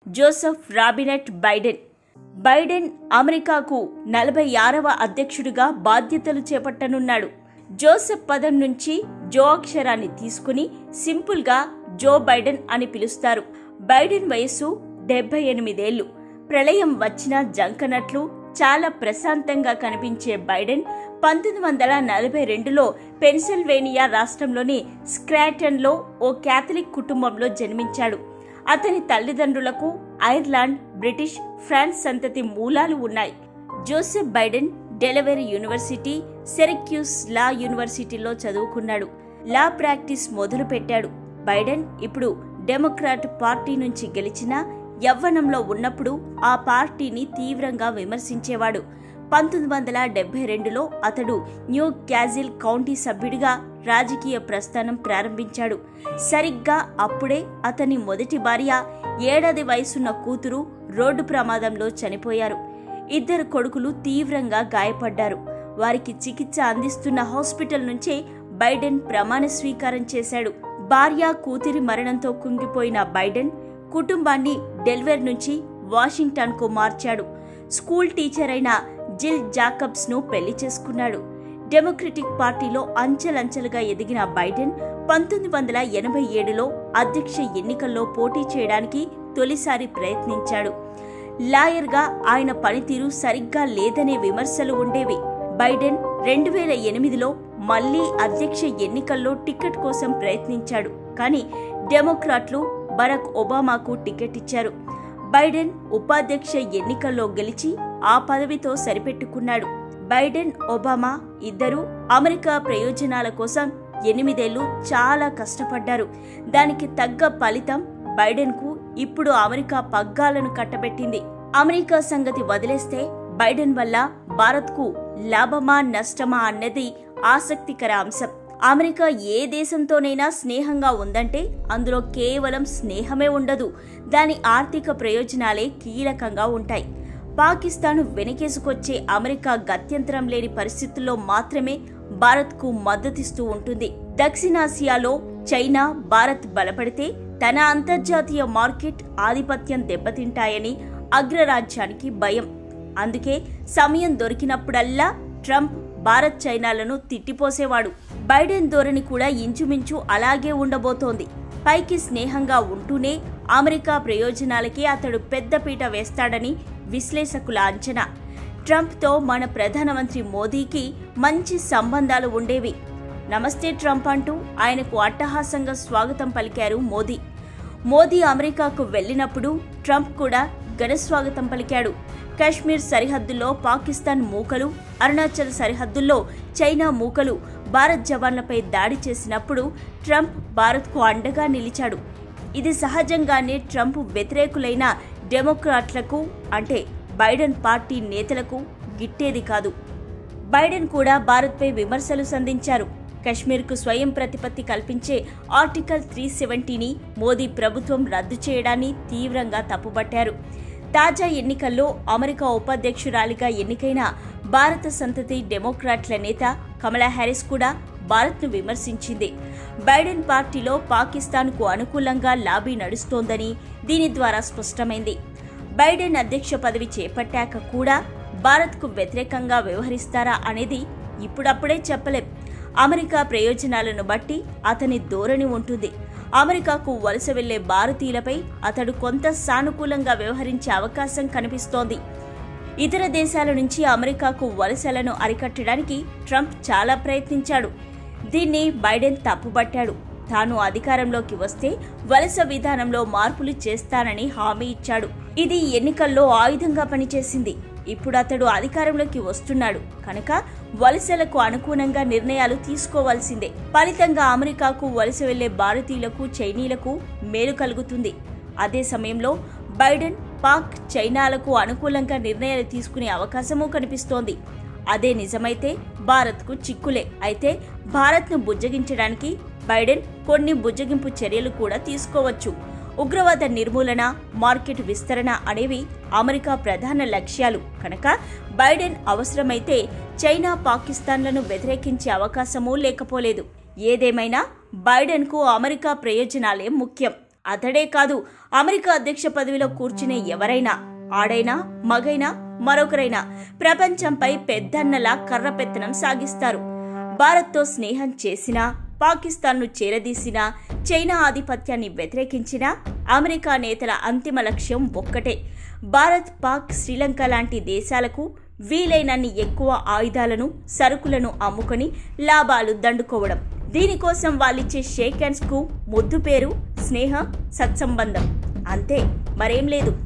Joseph Robinette Biden Biden అమెరికాకు నలభై ఆరవ అధ్యక్షుడిగా బాధ్యతలు చేపట్టనున్నాడు జోసెఫ్ పదం నుంచి జో అక్షరాన్ని తీసుకుని సింపుల్గా జో బైడెన్ అని పిలుస్తారు బైడెన్ వయస్సు డెబ్బై ఎనిమిదేళ్లు ప్రళయం వచ్చినా జంకనట్లు చాలా ప్రశాంతంగా కనిపించే బైడెన్ పంతొమ్మిది వందల నలభై రెండులో పెన్సిల్వేనియా రాష్ట్రంలోని స్క్రాటన్లో ఓ క్యాథలిక్ కుటుంబంలో జన్మించాడు అతని తల్లిదండ్రులకు ఐర్లాండ్ బ్రిటిష్ ఫ్రాన్స్ సంతతి మూలాలు ఉన్నాయి Joseph Biden Delaware university Syracuse law యూనివర్సిటీలో చదువుకున్నాడు లా ప్రాక్టీస్ మొదలుపెట్టాడు బైడెన్ ఇప్పుడు డెమోక్రాట్ పార్టీ నుంచి గెలిచిన యవ్వనంలో ఉన్నప్పుడు ఆ పార్టీని తీవ్రంగా విమర్శించేవాడు పంతొమ్మిది వందల డెబ్బై రెండులో అతడు న్యూ క్యాజిల్ కౌంటీ సభ్యుడిగా రాజకీయ ప్రస్థానం ప్రారంభించాడు సరిగ్గా అప్పుడే అతని మొదటి భార్య ఏడాది వయసున్న కూతురు రోడ్డు ప్రమాదంలో చనిపోయారు ఇద్దరు కొడుకులు తీవ్రంగా గాయపడ్డారు వారికి చికిత్స అందిస్తున్న హాస్పిటల్ నుంచే బైడెన్ ప్రమాణ స్వీకారం చేశాడు భార్య కూతురి మరణంతో కుంగిపోయిన బైడెన్ కుటుంబాన్ని డెల్వేర్ నుంచి వాషింగ్టన్కు మార్చాడు స్కూల్ టీచర్ అయిన జిల్ జాకబ్స్ ను పెళ్లి చేసుకున్నాడు డెమోక్రటిక్ పార్టీలో అంచెలంచెలుగా ఎదిగిన బైడెన్ పంతొమ్మిది వందల ఎనభై ఏడులో అధ్యక్ష ఎన్నికల్లో పోటీ చేయడానికి తొలిసారి ప్రయత్నించాడు లాయర్గా ఆయన పనితీరు సరిగ్గా లేదనే విమర్శలు ఉండేవి బైడెన్ రెండు వేల ఎనిమిదిలో మళ్లీ అధ్యక్ష ఎన్నికల్లో టికెట్ కోసం ప్రయత్నించాడు కానీ డెమోక్రాట్లు బరాక్ ఒబామాకు టికెట్ ఇచ్చారు బైడెన్ ఉపాధ్యక్ష ఎన్నికల్లో గెలిచి ఆ పదవితో సరిపెట్టుకున్నాడు బైడెన్ ఒబామా ఇద్దరూ అమెరికా ప్రయోజనాల కోసం ఎనిమిదేళ్లు చాలా కష్టపడ్డారు దానికి తగ్గ ఫలితం బైడెన్కు ఇప్పుడు అమెరికా పగ్గాలను కట్టబెట్టింది అమెరికా సంగతి వదిలేస్తే బైడెన్ వల్ల భారత్కు లాభమా నష్టమా అన్నది ఆసక్తికర అంశం అమెరికా ఏ దేశంతోనైనా స్నేహంగా ఉందంటే అందులో కేవలం స్నేహమే ఉండదు దాని ఆర్థిక ప్రయోజనాలే కీలకంగా ఉంటాయి పాకిస్తాన్ వెనకేసుకొచ్చే అమెరికా గత్యంతరం లేని పరిస్థితుల్లో మాత్రమే భారత్కు మద్దతిస్తూ ఉంటుంది దక్షిణాసియాలో చైనా భారత్ బలపడితే తన అంతర్జాతీయ మార్కెట్ ఆధిపత్యం దెబ్బతింటాయని అగ్రరాజ్యానికి భయం అందుకే సమయం దొరికినప్పుడల్లా ట్రంప్ భారత్ చైనాలను తిట్టిపోసేవాడు బైడెన్ ధోరణి కూడా ఇంచుమించు అలాగే ఉండబోతోంది పైకి స్నేహంగా ఉంటూనే అమెరికా ప్రయోజనాలకి అతడు పెద్దపీట వేస్తాడని విశ్లేషకుల అంచనా ట్రంప్తో మన ప్రధానమంత్రి మోదీకి మంచి సంబంధాలు ఉండేవి నమస్తే ట్రంప్ అంటూ ఆయనకు అట్టహాసంగా స్వాగతం పలికారు మోదీ మోదీ అమెరికాకు వెళ్ళినప్పుడు ట్రంప్ కూడా ఘనస్వాగతం పలికాడు కశ్మీర్ సరిహద్దుల్లో పాకిస్తాన్ మూకలు అరుణాచల్ సరిహద్దుల్లో చైనా మూకలు భారత్ జవాన్లపై దాడి చేసినప్పుడు ట్రంప్ భారత్కు అండగా నిలిచాడు ఇది సహజంగానే ట్రంప్ వ్యతిరేకులైన డెమోక్రాట్లకు అంటే బైడెన్ పార్టీ నేతలకు గిట్టేది కాదు బైడెన్ కూడా భారత్పై విమర్శలు సంధించారు కశ్మీర్కు స్వయం ప్రతిపత్తి కల్పించే ఆర్టికల్ త్రీ సెవెంటీని మోదీ ప్రభుత్వం రద్దు చేయడాన్ని తీవ్రంగా తప్పుపట్టారు తాజా ఎన్నికల్లో అమెరికా ఉపాధ్యక్షురాలిగా ఎన్నికైన భారత సంతతి డెమోక్రాట్ల నేత కమలా హ్యారిస్ కూడా భారత్ను విమర్శించింది బైడెన్ పార్టీలో పాకిస్తాన్కు అనుకూలంగా లాబీ నడుస్తోందని దీని ద్వారా స్పష్టమైంది బైడెన్ అధ్యక్ష పదవి చేపట్టాక కూడా భారత్కు వ్యతిరేకంగా వ్యవహరిస్తారా అనేది ఇప్పుడప్పుడే చెప్పలేం అమెరికా ప్రయోజనాలను బట్టి అతని ధోరణి ఉంటుంది అమెరికాకు వలస వెళ్లే భారతీయులపై అతడు కొంత సానుకూలంగా వ్యవహరించే అవకాశం కనిపిస్తోంది ఇతర దేశాల నుంచి అమెరికాకు వలసలను అరికట్టడానికి ట్రంప్ చాలా ప్రయత్నించాడు దీన్ని బైడెన్ తప్పుపట్టాడు తాను అధికారంలోకి వస్తే వలస విధానంలో మార్పులు చేస్తానని హామీ ఇచ్చాడు ఇది ఎన్నికల్లో ఆయుధంగా పనిచేసింది ఇప్పుడు అతడు అధికారంలోకి వస్తున్నాడు కనుక వలసలకు అనుగుణంగా నిర్ణయాలు తీసుకోవాల్సిందే ఫలితంగా అమెరికాకు వలస వెళ్లే భారతీయులకు చైనీయులకు మేలు కలుగుతుంది అదే సమయంలో బైడెన్ పాక్ చైనాలకు అనుకూలంగా నిర్ణయాలు తీసుకునే అవకాశమూ కనిపిస్తోంది అదే నిజమైతే భారత్కు చిక్కులే అయితే భారత్ను బుజ్జగించడానికి బైడెన్ కొన్ని బుజ్జగింపు చర్యలు కూడా తీసుకోవచ్చు ఉగ్రవాద నిర్మూలన మార్కెట్ విస్తరణ అనేవి అమెరికా ప్రధాన లక్ష్యాలు కనుక బైడెన్ అవసరమైతే చైనా పాకిస్తాన్లను వ్యతిరేకించే అవకాశమూ లేకపోలేదు ఏదేమైనా బైడెన్కు అమెరికా ప్రయోజనాలే ముఖ్యం అతడే కాదు అమెరికా అధ్యక్ష పదవిలో కూర్చునే ఎవరైనా ఆడైనా మగైనా మరొకరైనా ప్రపంచంపై పెద్దన్నలా కర్రపెత్తనం సాగిస్తారు భారత్తో స్నేహం చేసినా పాకిస్తాన్ను చేరదీసినా చైనా ఆధిపత్యాన్ని వ్యతిరేకించినా అమెరికా నేతల అంతిమ లక్ష్యం ఒక్కటే భారత్ పాక్ శ్రీలంక లాంటి దేశాలకు వీలైనన్ని ఎక్కువ ఆయుధాలను సరుకులను అమ్ముకొని లాభాలు దండుకోవడం దీనికోసం వాళ్ళిచ్చే షేక్ హ్యాండ్స్కు ముద్దు పేరు స్నేహ సత్సంబంధం అంతే మరేం లేదు